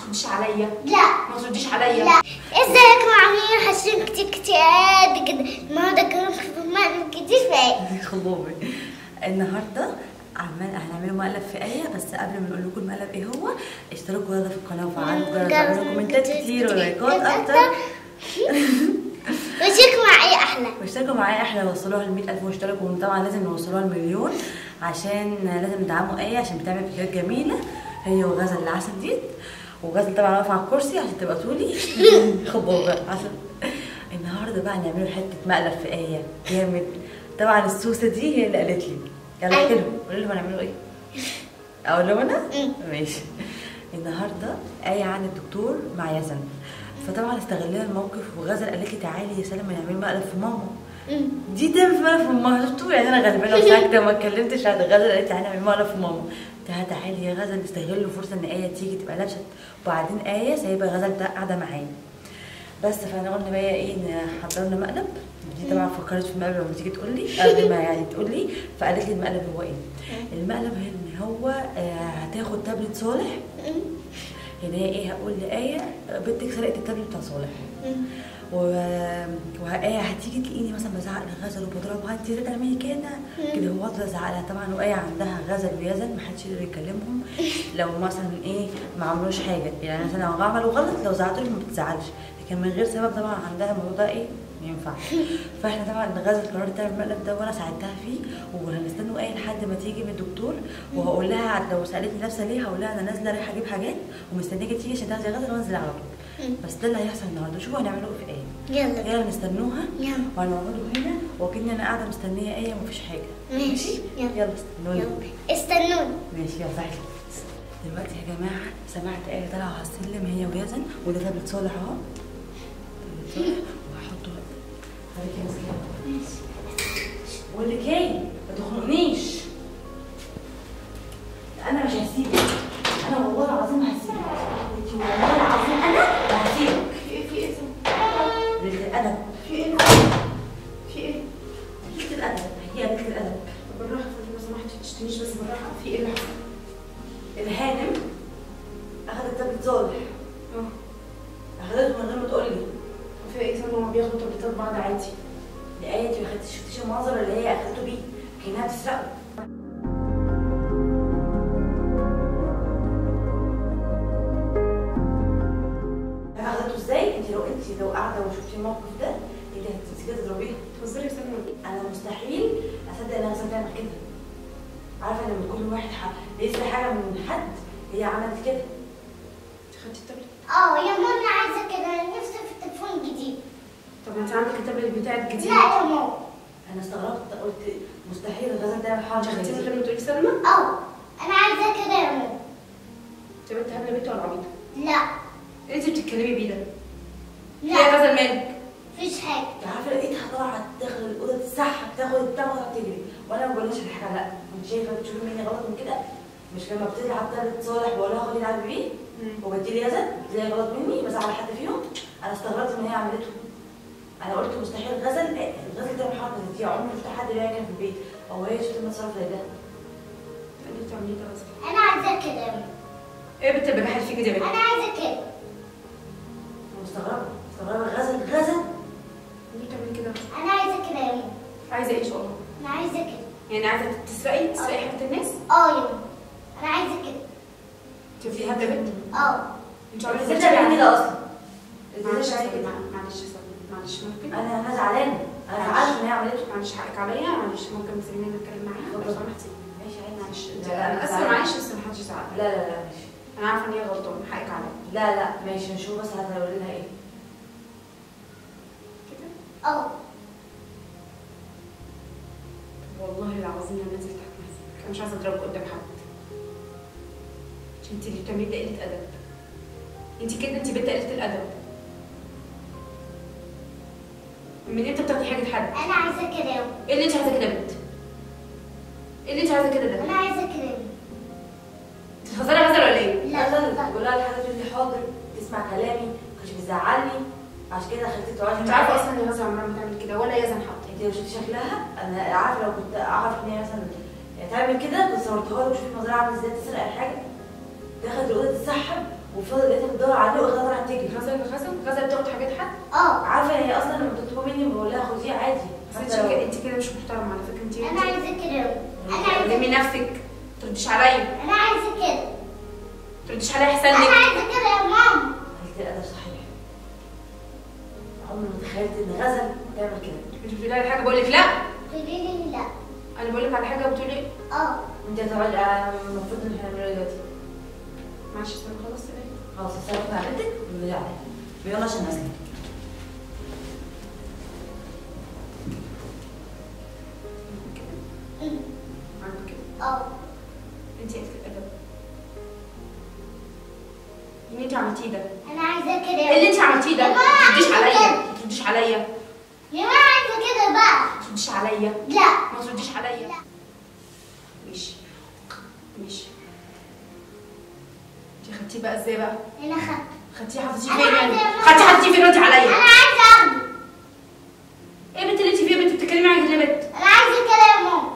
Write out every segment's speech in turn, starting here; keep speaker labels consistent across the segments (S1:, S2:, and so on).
S1: ترديش عليا
S2: لا
S1: ما ترديش عليا
S2: لا ازيكم عاملين حاسين كتير كتير قد كده النهارده كمان في ما كتير بقى
S3: خلوبي النهارده عمال هنعمله مقلب في ايه بس قبل ما نقول لكم المقلب ايه هو اشتركوا يلا في القناه وفعلوا الجرس وعملوا كومنتات كتير ولايكات اكتر
S2: وشيك معي احلى
S3: واشتركوا معايا احنا نوصلوها ل 100000 مشترك وطبعا لازم نوصلوها لمليون عشان لازم ندعموا ايه عشان بتعمل فيديوهات جميله هي وغزل العسل دي وغزل طبعا واقفه على الكرسي عشان تبقى طولي خبوا بقى عشان النهارده بقى هنعمله حته مقلب في ايه جامد طبعا السوسه دي هي اللي قالت لي يلا
S2: أيوة.
S3: احكي لهم قولي لهم هنعمله ايه اقول لهم انا
S2: مم.
S3: ماشي النهارده ايه عن الدكتور مع يزن فطبعا استغلنا الموقف وغزل قالت لي تعالي يا سلمى نعمل مقلب في ماما
S2: أمم.
S3: دي تعمل في مقلب في ماما شفتوا يعني انا غلبانه وساكته وما اتكلمتش عن غزل قالت تعالي نعمل مقلب في ماما قلت لها تعالي يا غزل نستغل فرصه ان ايه تيجي تبقى لابسه وبعدين ايه سايبه غزل ده قاعده معايا بس فانا قلنا بقى ايه نحضر لنا مقلب دي طبعا فكرت في المقلب لما تيجي تقول لي قبل ما يعني تقول لي فقالت لي المقلب هو ايه المقلب ان هو آه، هتاخد تابلت صالح
S2: أمم.
S3: يعني هي ايه هقول لآية بنتك سرقت التابلت بتاع صالح
S2: أمم.
S3: و... وآية هتيجي تلاقيني مثلا بزعق لغزل وبضربها انت ازاي تعملي كده كده هو افضل ازعق لها طبعا وآية عندها غزل ويزن محدش يقدر يكلمهم لو مثلا ايه ما عملوش حاجه يعني مثلا لو عملوا غلط لو زعقت لهم ما بتزعلش لكن من غير سبب طبعا عندها الموضوع ده ايه ما ينفعش فاحنا طبعا غزل قررت تعمل المقلب ده وانا ساعدتها فيه وهنستنوا ايه لحد ما تيجي من الدكتور وهقول لها لو سالتني لابسه ليه هقول لها انا نازله رايحه اجيب حاجات ومستنياكي تيجي عشان تاخدي غزل وانزل على طول بس ده اللي هيحصل النهارده شوفوا هنعمله ايه في ايه
S2: يلا
S3: يلا نستنوها
S2: يلا
S3: وهنقعدوا هنا وكأني انا قاعده مستنيه ايه ومفيش حاجه
S2: ماشي يلا
S3: يلا استنوني
S2: يلا استنوني
S3: ماشي يلا تعالي دلوقتي يا جماعه سمعت ايه طالعه على السلم هي ويزن وده تابلت صالح اهو تابلت صالح وهحطه خليكي ماسكه
S2: ماشي
S3: بقول لك ايه ما تخنقنيش انا مش هسيبك انا والله العظيم هسيبك انت والله العظيم انا ما هسيبك
S1: في ايه في ايه
S3: قلة الادب
S1: في ايه في ايه
S3: قلة الادب هي قلة الادب
S1: طب بالراحه فاطمه لو سمحتي ما تشتميش بس بالراحه في ايه اللي حصل
S3: الهانم اخذت تابلت صالح
S1: اه
S3: اخذته من غير ما تقول لي
S1: في ايه سلمى هما بياخدوا تابلتات بعض عادي
S3: لآية انت ما خدتيش شفتيش المنظر اللي هي اخدته بيه كانها بتسرقه اخدته ازاي؟ انت لو انت لو قاعده وشفتي الموقف ده انت هتمسكيها تضربيها
S1: بتهزري يا سلمى
S3: انا مستحيل اصدق ان غزل تعمل كده عارفه لما كل واحد ح- بيسرق حاجه من حد هي عملت كده
S1: انت خدتي التابلت
S2: اه يا ماما انا عايزه كده انا نفسي في التليفون الجديد
S1: طب ما انت عندك التابلت بتاعك
S2: لا
S1: جديد
S2: يا ماما
S3: انا استغربت قلت مستحيل غزل تعمل حاجه
S1: انت
S3: زي
S1: خدتيه من
S3: دي
S1: غير ما تقولي سلمى
S2: اه انا عايزه كده يا ماما
S1: طب انت هبله بنت ولا عبيطه
S2: لا
S1: انت بتتكلمي بيه ده في ايه
S2: لا
S1: يا غزل مالك
S2: مفيش حاجه
S3: انت عارفه لقيتها طالعه داخل الاوضه تسحب تاخد البتاع وتقعد تجري وانا ما بقولهاش الحاجه لا انت شايفه بتشوفي مني غلط من كده مش لما بتلعب تالت صالح بقول لها خدي العبي بيه وبدي لي يزن بتلاقي غلط مني بزعل حد فيهم انا استغربت ان هي عملته انا قلت مستحيل غزل غزل تعمل حركه زي دي عمري ما شفت حد بيعمل كده في البيت او هي شفت المتصرف زي ده
S1: ايه اللي بتعمليه ده يا غزل
S2: انا عايزه كده يا ماما
S1: ايه بنت البجاحه اللي فيكي دي يا بنت
S2: انا عايزه كده
S3: أنا مستغربه مستغربه غزل غزل
S1: ليه بتعملي كده يا غزل؟
S2: انا عايزه كده يا ماما
S1: عايزه ايه ان شاء الله
S2: انا عايزه كده
S1: يعني عايزه تسرقي تسرقي حاجه الناس
S2: اه يا ماما انا عايزه كده
S1: انت في حد بنت
S2: اه
S1: انت عمرك
S3: ازاي
S1: ما
S3: تعملي
S1: بتعملي
S3: كده اصلا
S1: معلش
S3: ازاي
S1: يا
S3: تعملي كده
S1: سلمى، معلش يا سلمى، معلش ممكن
S3: انا انا زعلانه انا زعلانه ان هي عملته
S1: معلش حقك عليا معلش ممكن تسيبيني نتكلم معاها لو
S3: اتفضل.
S1: سمحتي
S3: ماشي عادي
S1: معلش
S3: لا، لا،
S1: انا اسفه
S3: زعلانة.
S1: معلش بس ما حدش يزعل
S3: لا لا لا ماشي
S1: انا عارفه ان هي غلطانه حقك عليا
S3: لا لا ماشي نشوف بس هتقول لها ايه
S1: كده
S2: اه
S1: والله العظيم لما نزلت تحت نفسك انا مش عايزه اضربك قدام حد عشان انت اللي بتعمليه ده قله ادب انت كده انت بنت قله الادب من امتى بتاخدي حاجه حد
S2: انا عايزه كده يا ماما
S1: ايه اللي انت عايزه كده يا بنت ايه اللي انت عايزه كده ده
S2: انا عايزه كده يا ماما
S1: انت بتهزري هزر ولا ايه
S2: لا
S3: غزل
S2: لا
S3: بقول لها الحاجه تقول لي حاضر تسمع كلامي ما كانش بيزعلني عشان كده خليتك تقعدي
S1: انت عارفه اصلا ان غزل عمرها ما تعمل كده ولا يزن حتى
S3: انت لو شفتي شكلها انا عارفه لو كنت اعرف ان هي مثلا تعمل كده كنت صورتها لها وشوفي منظرها عامل ازاي تسرق الحاجه دخلت الاوضه تتسحب وفضل لقيتها بتدور عليه واخدها طلعت تجري
S1: غزل غزل غزل بتاخد حاجات حد
S2: اه
S3: عارفه هي اصلا لما بتطلب مني بقول لها خديه عادي
S1: بس انت
S3: حتى لو-
S1: كده انت كده مش محترمه على فكره انت
S2: انا عايزه كده انا عايزه
S1: لمي نفسك ما ترديش عليا
S2: انا عايزه كده
S1: ما ترديش عليا احسن
S2: انا
S1: لك
S2: عايزه كده يا ماما
S3: قلت الادب صحيح عمري ما تخيلت ان غزل تعمل كده
S1: انت بتقولي على حاجه بقول لك لا
S2: تقولي لي لا
S1: انا بقول لك على حاجه بتقولي
S2: اه
S3: انت هتقعدي آه، المفروض ان احنا نعمله دلوقتي
S1: معلش استنى خلاص سلام
S3: خلاص استلفت على بنتك ونرجع عليها يلا عشان نازله
S1: كده
S2: أمم.
S1: عامل كده
S2: اه
S1: انت قلت الادب اللي انت عملتيه ده
S2: انا عايزه كده
S1: ايه اللي انت عملتيه ده
S2: يا
S1: ما
S2: ماما
S1: ترديش
S2: عايزة
S1: عليا
S2: كده.
S1: ما ترديش عليا
S2: يا ماما عايزه كده بقى
S1: ما ترديش عليا
S2: لا
S1: ما ترديش عليا
S2: لا.
S1: ماشي ماشي انت خدتيه بقى ازاي بقى
S2: انا خدت
S1: خدتيه حطيتيه
S2: أنا
S1: فين
S2: عايزة
S1: يعني
S2: يا ماما.
S1: خدتيه حطيتيه فين ردي
S2: انا
S1: عليا
S2: عايزه اخده
S1: ايه البنت اللي انت فيها بنت بتتكلمي عن ليه بنت
S2: انا عايزه كده يا ماما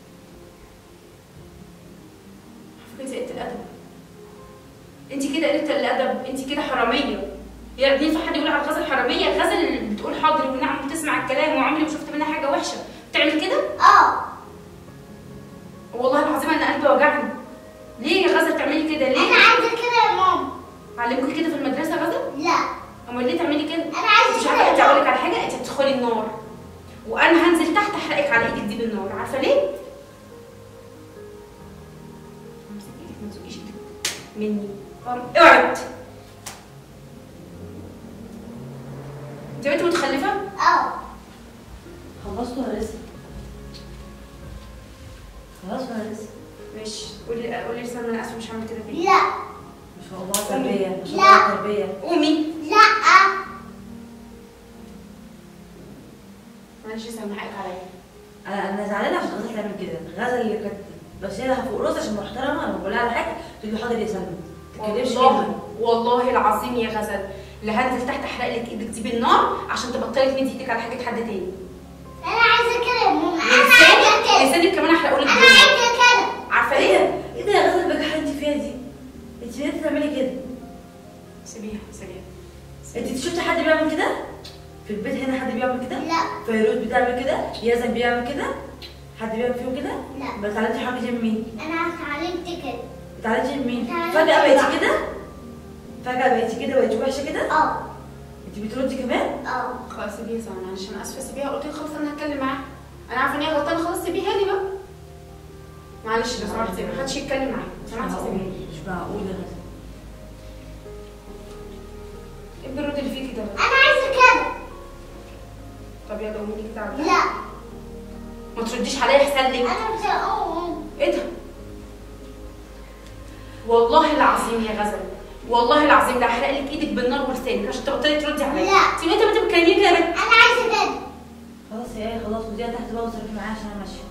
S1: فكرة قلة الأدب انت كده قلة الأدب انت كده حرامية يعني ينفع حد يقول على الغزل حرامية الغزل اللي بتقول حاضر ونعم وتسمع الكلام وعمري ما شفت منها حاجة وحشة بتعمل كده
S2: اه
S1: والله العظيم أنا قلبي وجعني ليه يا غزل تعملي كده
S2: انا
S1: ليه
S2: عايزه كده يا ماما
S1: علموكي كده في المدرسة غزل
S2: لا
S1: امال ليه تعملي كده
S2: انا عايزه
S1: مش
S2: كده
S1: عارفة
S2: يا
S1: انت اقول
S2: ماما
S1: لك على حاجة انت هتدخلي النار وانا هنزل تحت احرقك على ايدك دي بالنار عارفة ليه امسك ايدك ما تزقيش ايدك مني اقعد انت بنت متخلفة
S2: اه
S3: خلصتوا ولا لسه؟ خلاص ولا لسه؟
S1: ماشي قولي قولي لسان انا اسفه مش هعمل كده فيك
S2: لا
S3: ما شاء الله تربيه ما شاء
S2: لا.
S3: الله تربيه
S1: قومي
S2: لا
S1: معلش سامحك عليا
S3: انا انا زعلانه عشان غزل تعمل كده غزل اللي كانت بشيلها فوق راسي عشان محترمه انا بقول لها على حاجه تقول لي حاضر يا سلمى ما تتكلمش
S1: والله
S3: منها
S1: والله العظيم يا غزل لا هنزل تحت احرق لك ايدك دي بالنار عشان تبطلي تمدي ايدك على حاجه حد تاني
S2: انا عايزه كده يا ماما انا عايزه كده
S1: لسانك كمان احرقه لك
S2: انا
S1: بالنار
S2: عايزه كده
S1: عارفه
S3: ايه
S1: ليه؟
S3: ده؟ ايه ده يا غزل البجاحه اللي انت فيها دي؟ انت ليه تعملي كده؟
S1: سيبيها سيبيها
S3: انت شفتي حد بيعمل كده؟ في البيت هنا حد بيعمل كده؟
S2: لا
S3: فيروز بتعمل كده؟ يزن بيعمل كده؟ حد بيعمل فيهم كده؟
S2: لا.
S3: ما اتعلمتي حاجه دي من مين؟
S2: انا اتعلمت كده
S3: اتعلمتي من مين؟
S2: اتعلمت
S3: فجأة بقيتي
S2: بقى.
S3: كده؟ فجأة بقيتي كده بقيتي وحشة كده؟
S2: اه
S3: انت بتردي كمان؟
S2: اه
S1: خلاص سيبيها سوا معلش انا اسفه سيبيها قلت لك خلاص انا هتكلم معاها انا عارفه ان هي غلطانه خلاص سيبيها لي بقى معلش لو سمحتي ما حدش يتكلم معايا لو سمحتي سيبيها لي
S3: مش معقول يا غزل
S1: ايه البرود اللي فيكي ده
S2: انا عايزه كده
S1: طب يلا قومي لي كده على
S2: لا
S1: ما ترديش عليا احسن لك
S2: انا مش هقوم
S1: ايه ده والله العظيم يا غزل والله العظيم ده هحرق لك ايدك بالنار ولسانك عشان تبطلي تردي عليا
S2: لا.
S1: انت انت بنت بتكلميني كده يا بنت
S2: انا عايزه كده
S3: خلاص يا ايه خلاص وديها تحت بقى وصرفي معايا عشان انا ماشيه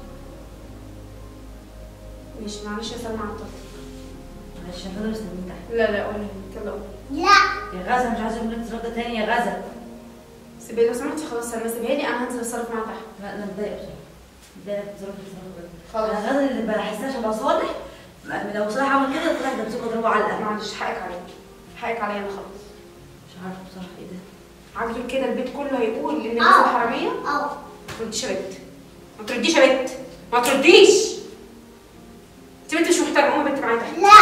S1: مش معلش يا سلمى عطلت
S3: معلش انا هقدر استنى تحت
S1: لا لا قولي يلا قولي
S2: لا
S3: يا غزل مش عايزه اقول لك تصرف ده تاني يا غزل
S1: سيبيها لو سمحتي خلاص سلمى سيبيها لي انا هنزل اتصرف معاها تحت
S3: لا انا متضايقه بصراحه متضايقه بتصرف التصرف ده
S1: خلاص.
S3: انا غزل اللي بحسها شبه صالح ما- لو صالح عمل كده طلع ده بسيبه اضربه علقه
S1: معلش حقك عليا حقك عليا انا خلاص
S3: مش عارفه بصراحه ايه ده
S1: عاجبك كده البيت كله هيقول ان
S2: آه.
S1: غزل حراميه
S2: اه
S1: ما ترديش يا بنت ما ترديش يا بنت ما ترديش انت بنت مش محترمه قومي يا بنت معايا تحت
S2: لا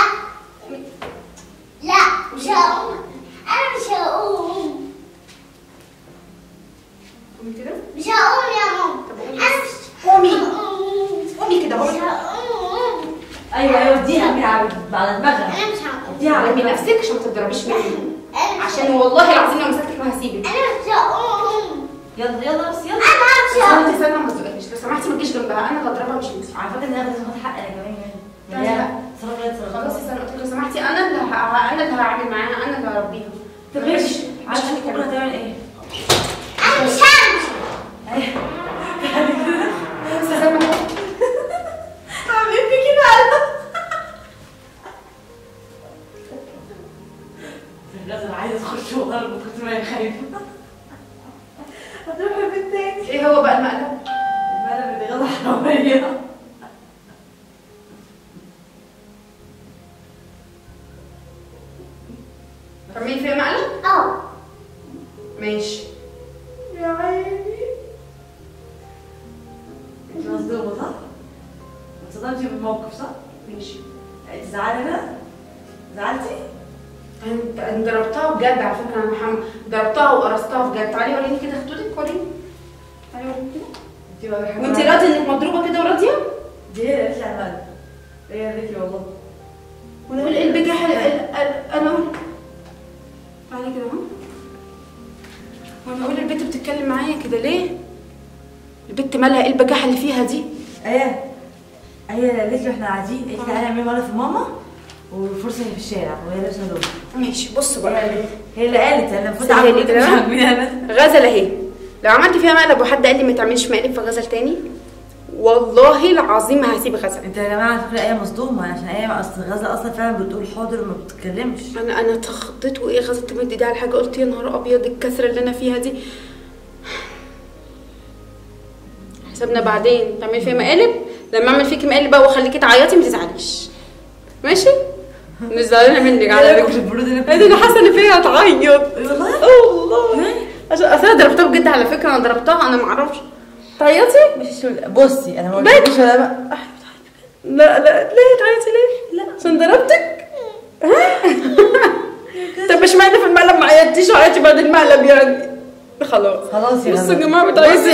S2: لا مش هقوم انا مش هقوم
S1: قومي كده
S2: مش هقوم يا ماما
S1: طب قومي
S2: انا مش
S1: قومي
S2: هقوم
S1: قومي كده
S2: مش
S1: قومي
S2: هقوم
S3: ايوه ايوه اديها من على على دماغها
S2: انا مش هقوم
S3: اديها على
S1: علمي
S3: دماغها
S1: نفسك عشان ما تضربيش مني
S2: انا مش
S1: عشان والله العظيم لو مسكتك ما هسيبك
S2: انا مش هقوم
S3: يلا يلا بس يلا
S2: انا مش
S1: لو
S2: هقوم
S1: سمحتي سلمى ما تزقفيش لو سمحتي ما تجيش جنبها انا اللي هضربها مش انت
S3: على فكره ان انا لازم اخد حقي انا كمان
S1: لا،
S3: يعني
S1: لا.
S3: هي تصرف غير تصرف
S1: خلاص يا سلمى قلت لك لو سمحتي انا اللي ه... انا اللي هعمل معاها انا اللي هربيها
S3: طب
S1: مش
S3: ماشي
S1: مش
S3: عارفه
S1: هنتكلم.
S3: بكره هتعمل ايه؟
S2: انا مش همشي
S3: ايوه
S1: بس يا سلمى
S3: عامل فيكي بقى غزل عايزه تخش وغلب من كتر ما هي خايفه هتروح البيت تاني
S1: ايه هو بقى المقلب
S3: المقلب اللي غزل حراميه
S1: تعملي فيها مقلب
S2: اه
S1: ماشي
S3: يا عيني انت مصدومة صح؟ ما اتصدمتي بالموقف صح؟
S1: ماشي
S3: انت زعلانة بقى؟ زعلتي؟
S1: انت انا ضربتها بجد على فكره انا محمد ضربتها وقرصتها بجد تعالي وريني كده خدودك وريني تعالي وريني كده
S3: انت بقى بحب
S1: وانت راضيه انك مضروبه كده وراضيه
S3: دي هي اللي قالت لي على المقلب هي اللي قالت لي والله
S1: وانا اقول ايه البجاحه ال- ال- ال- انا اقول تعالي كده اهو وانا اقول البت بتتكلم معايا كده ليه البت مالها ايه البجاحه اللي فيها دي
S3: ايه هي اللي قالت لي احنا قاعدين قالت لي تعالي نعمل مقلب في ماما والفرصة هي في الشارع وهي لابسة لون
S1: ماشي بصوا بقى
S3: هي اللي قالت انا المفروض
S1: سهلي
S3: اعمل
S1: كده
S3: مش
S1: بقى.
S3: عاجبني انا
S1: غزل اهي لو عملت فيها مقلب وحد قال لي ما تعمليش مقلب في غزل تاني والله العظيم ما هسيب غزل
S3: انت يا جماعه على فكره ايه مصدومه عشان ايه اصل غزه اصلا فعلا بتقول حاضر وما بتتكلمش
S1: انا انا اتخضيت وايه غزل تمد ايدي على حاجه قلت يا نهار ابيض الكسره اللي انا فيها دي حسابنا بعدين تعملي فيها مقالب لما اعمل فيكي مقالب بقى واخليكي تعيطي ما تزعليش ماشي مش زعلانه منك على
S3: ايه
S1: فكره
S3: البرود اللي
S1: ايه ده انا حاسه ان فيها هتعيط
S3: والله
S1: اه والله عشان اصل انا ضربتها بجد على فكره انا ضربتها انا ما اعرفش تعيطي
S3: مش بصي انا ما قلتلكيش ولا بقى
S1: لا لا ليه تعيطي ليه؟ لا عشان ضربتك؟ طب مش معنى في المقلب ما عيطتيش عيطتي بعد المقلب يعني خلاص
S3: خلاص يا
S1: بصوا
S3: غزة.
S1: يا جماعه بتعيطي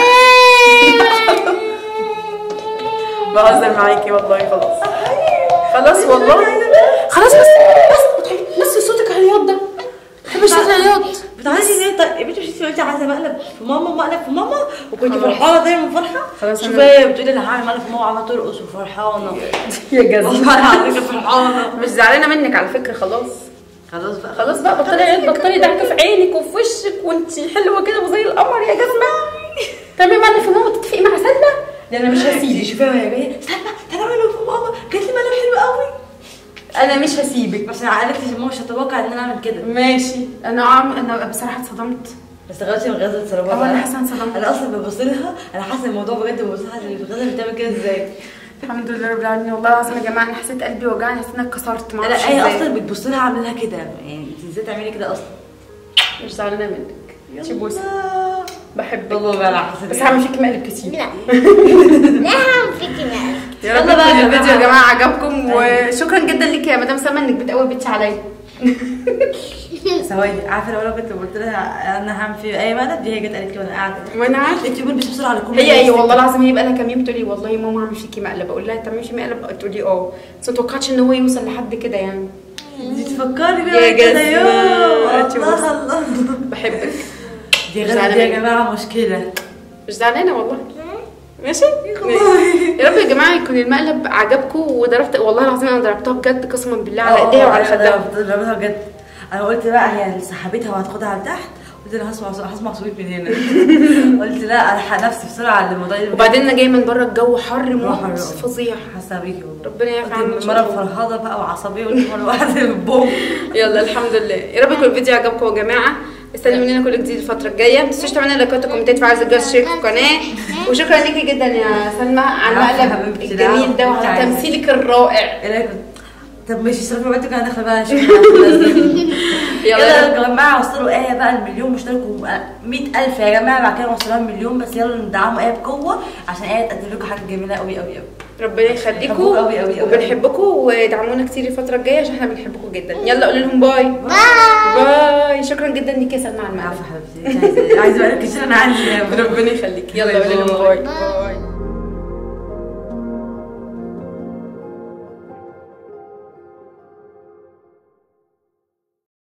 S1: بهزر معاكي والله خلاص خلاص والله خلاص بس بس بس صوتك عياط ده ما بحبش صوت العياط
S3: بتعيطي ليه طيب يا بنتي مش انت قلتي عايزه مقلب في ماما مقلب في ماما وكنت
S1: خلاص.
S3: فرحانه دايما فرحه
S1: خلاص
S3: شوفي
S1: أنا-
S3: هي بتقولي انا هعمل مقلب في ماما وعماله ترقص وفرحانه
S1: يا جزمه
S3: والله العظيم فرحانه
S1: مش زعلانه منك على فكره خلاص
S3: خلاص بقى
S1: خلاص بقى بطلي عيط بطلي ضحك في عينك وفي وشك وانتي حلوه كده وزي القمر يا جزمه تعملي معنا في ماما تتفقي مع سلمى ده انا مش هسيبك
S3: شوفيها وهي جايه استنى تعالى اعمل في ماما جات لي مقلب حلو قوي
S1: انا مش هسيبك
S3: بس انا قالت لي ماما مش هتتوقع ان انا اعمل كده
S1: ماشي انا عم... انا بصراحه اتصدمت
S3: بس غلطتي من غزه تصرفات
S1: اه انا حاسه انصدمت
S3: انا اصلا ببص لها انا حاسه الموضوع بجد ببص لها غزه بتعمل كده ازاي
S1: الحمد لله رب العالمين والله العظيم يا جماعه انا حسيت قلبي وجعني حسيت اني اتكسرت ما
S3: لا
S1: اعرفش
S3: هي
S1: ازاي.
S3: اصلا بتبص لها عامله لها كده يعني انت ازاي تعملي كده اصلا
S1: مش زعلانه منك شبوسه
S3: الله.
S1: بحبك
S3: والله بقى العسل.
S1: بس هعمل فيك مقلب كتير
S2: لا لا هعمل فيكي مقلب
S1: يا رب
S3: يلا بقى
S1: يكون
S3: يا
S1: الفيديو يا
S3: جماعة.
S1: جماعه عجبكم وشكرا جدا ليكي يا مدام سلمى انك بتقوي بنتي عليا
S3: ثواني عارفه لو انا كنت قلت لها انا هعمل في اي مقلب دي هي جت قالت لي وانا قاعده
S1: ما انا عارفه
S3: انت بتقولي بسرعه على كل
S1: هي ايه والله العظيم هي بقى لها كام يوم تقولي والله يا ماما هعمل فيكي مقلب اقول لها تعملي في مقلب تقولي اه بس ما توقعتش ان هو يوصل لحد كده يعني
S3: دي تفكري
S1: يا
S3: بيها كده
S1: جزمة.
S3: يوم
S1: أنت
S3: الله
S1: بص.
S3: الله
S1: بحبك
S3: دي
S1: مش
S3: غزه
S1: زعلانة
S3: دي يا
S1: منك.
S3: جماعه مشكله
S1: مش زعلانه والله ماشي
S3: والله.
S1: يا رب يا جماعه يكون المقلب عجبكم وضربت والله العظيم انا ضربتها بجد قسما بالله على ايديها وعلى خدها
S3: خدها بجد انا قلت بقى هي سحبتها وهتاخدها لتحت قلت انا هسمع هسمع صوت من هنا قلت لا الحق نفسي بسرعه الموضوع ده
S1: وبعدين انا جايه من بره الجو حر موت
S3: حر.
S1: فظيع
S3: حاسه بيكي والله
S1: ربنا يعفي عنك
S3: قلت مره فرهضه بقى وعصبيه قلت مره واحده بوم
S1: يلا الحمد لله يا رب يكون الفيديو عجبكم يا جماعه استنوا مننا كل جديد الفتره الجايه ما تنسوش تعملوا لايكات وكومنتات وعايزه الجرس تشتركوا في القناه وشكرا ليكي جدا يا سلمى على
S3: العفو يا
S1: المقلب
S3: حبيبتي،
S1: الجميل ده
S3: العفو.
S1: وعلى
S3: عايزة.
S1: تمثيلك الرائع
S3: ايه رايك طب ماشي صرفي وقتك انا داخله بقى اشوف
S1: يلا
S3: يلا يا جماعه وصلوا ايه بقى المليون مشترك و 100000 يا جماعه بعد كده نوصلها المليون بس يلا ندعموا ايه بقوه عشان ايه تقدم لكم حاجه جميله قوي قوي قوي
S1: ربنا يخليكم
S3: بنحبكم أوي أوي أوي.
S1: وبنحبكم ودعمونا كتير الفتره الجايه عشان احنا بنحبكم جدا يلا قولوا لهم باي
S2: باي
S1: باي شكرا جدا ليكي يا سلمى على المقلب
S3: عارفه حبيبتي عايزه عايزه بقى كتير انا عندي
S1: ربنا يخليك يلا قولوا لهم باي
S2: باي